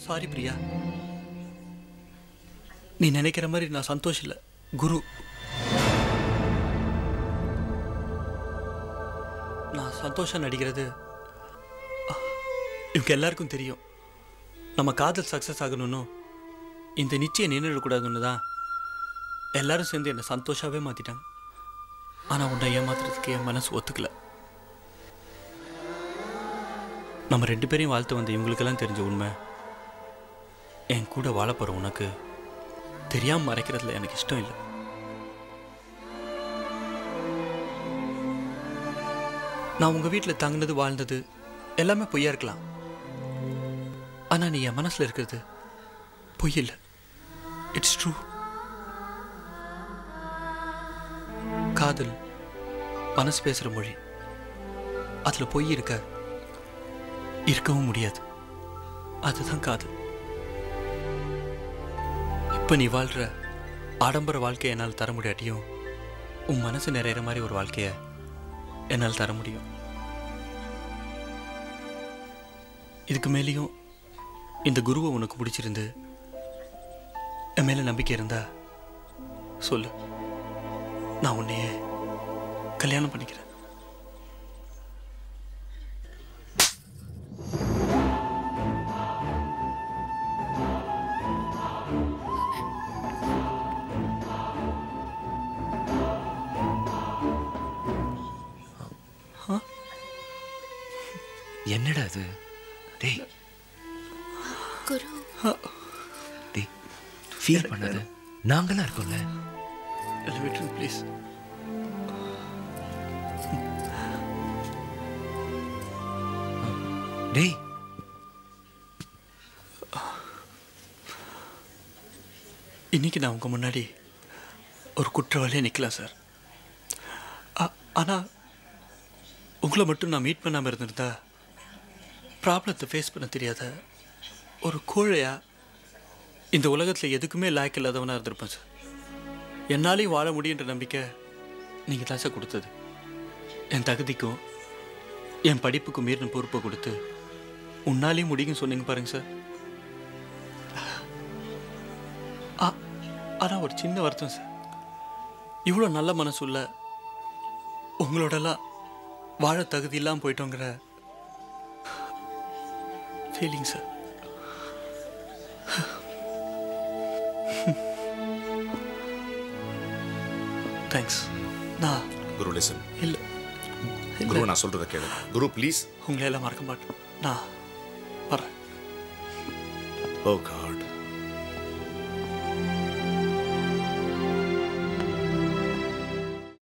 sorry Priya நீ நினைக்கிற மாதிரி நான் சந்தோஷ் இல்லை குரு நான் சந்தோஷம் நடிக்கிறது அஹ், இவங்க எல்லாருக்கும் தெரியும் நம்ம காதல் சக்ஸஸ் ஆகணும்னு இந்த நிச்சயம் நின்றுடக்கூடாதுன்னு தான் எல்லாரும் சேர்ந்து என்னை சந்தோஷாவே மாற்றிட்டாங்க ஆனால் உன்னை ஏமாத்துறதுக்கு என் மனசு ஒத்துக்கல நம்ம ரெண்டு பேரையும் வாழ்த்து வந்த இவங்களுக்கெல்லாம் தெரிஞ்ச உண்மை என் கூட வாழ போகிற உனக்கு தெரியாமல் மறைக்கிறதுல எனக்கு இஷ்டம் இல்லை நான் உங்கள் வீட்டில் தங்கினது வாழ்ந்தது எல்லாமே பொய்யா இருக்கலாம் ஆனால் நீ என் மனசில் இருக்கிறது பொய் இல்லை இட்ஸ் ட்ரூ காதல் மனசு பேசுகிற மொழி அதில் பொய் இருக்க இருக்கவும் முடியாது அதுதான் காதல் இப்போ நீ வாழ்கிற ஆடம்பர வாழ்க்கையை என்னால் தர முடியாட்டியும் உன் மனசு நிறையிற மாதிரி ஒரு வாழ்க்கையை என்னால் தர முடியும் இதுக்கு மேலேயும் இந்த குருவை உனக்கு பிடிச்சிருந்து என் மேலே நம்பிக்கை இருந்தா சொல்லு நான் உன்னையே கல்யாணம் பண்ணிக்கிறேன் என்னடா இது டேய் குரு டேய் ஃபீல் பண்ணாத நாங்களாம் இருக்கோம்ல விட்டுருங்க ப்ளீஸ் டேய் இன்னைக்கு நான் உங்க முன்னாடி ஒரு குற்றவாளியே நிற்கலாம் சார் ஆ- ஆனா உங்களை மட்டும் நான் மீட் பண்ணாமல் இருந்திருந்தா ப்ராப்ளத்தை ஃபேஸ் பண்ண தெரியாத ஒரு கோழையா இந்த உலகத்தில் எதுக்குமே லாய்க்கு இல்லாதவனாக இருந்திருப்பேன் சார் என்னாலையும் வாழ முடியுன்ற நம்பிக்கை நீங்கள் தான் சார் கொடுத்தது என் தகுதிக்கும் என் படிப்புக்கும் மீறின பொறுப்பை கொடுத்து உன்னாலையும் முடியும்னு சொன்னீங்க பாருங்க சார் ஆ- ஆனா ஒரு சின்ன வருத்தம் சார் இவ்வளோ நல்ல மனசுள்ள உங்களோடலாம் வாழ தகுதி இல்லாமல் போயிட்டோங்கிற ஃபீலிங் சார் தேங்க்ஸ் நான் குரு லிசன் இல்லை குரு நான் சொல்றத கேளு குரு ப்ளீஸ் உங்களை எல்லாம் மறக்க மாட்டேன் நான் வரேன் ஓ காட்